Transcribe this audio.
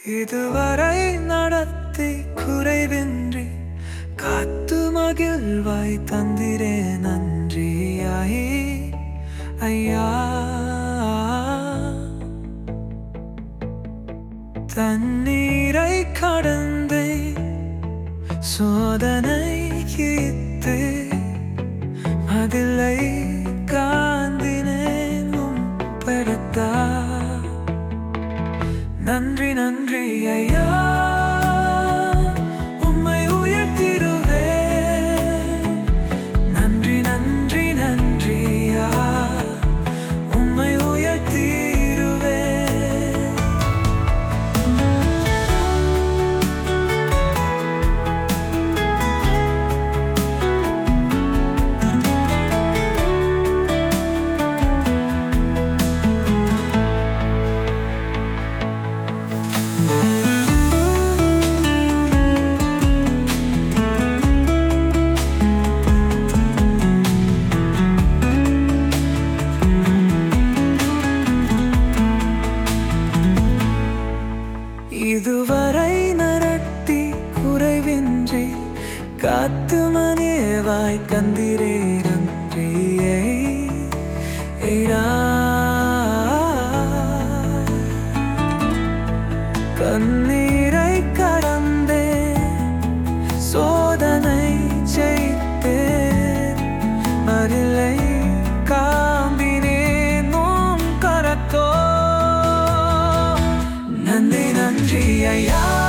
இதுவரை நடத்தி குறைவின்றி காத்து மகிழ்வாய் தந்திரே நன்றி ஐ, ஐயா தண்ணீரை கடந்து சோதனை கீத்து அதில்லை காந்தினேனும் பெருத்தா நன்றி நன்றி ஐயா உம்மை உயர்த்திடுவே நன்றி நன்றி நன்றி ஐயா உம்மை உயர்த்திடுவே இதுவரை நடத்தி குறைவின்றி காத்து மனிவாய் கந்திரே நன்றியை கண்ணீரை கடந்தே சோதனை செய்தேன் அருளை காம்பினேன் உன் கரத்தோ நன்றி நன்றி ஐயா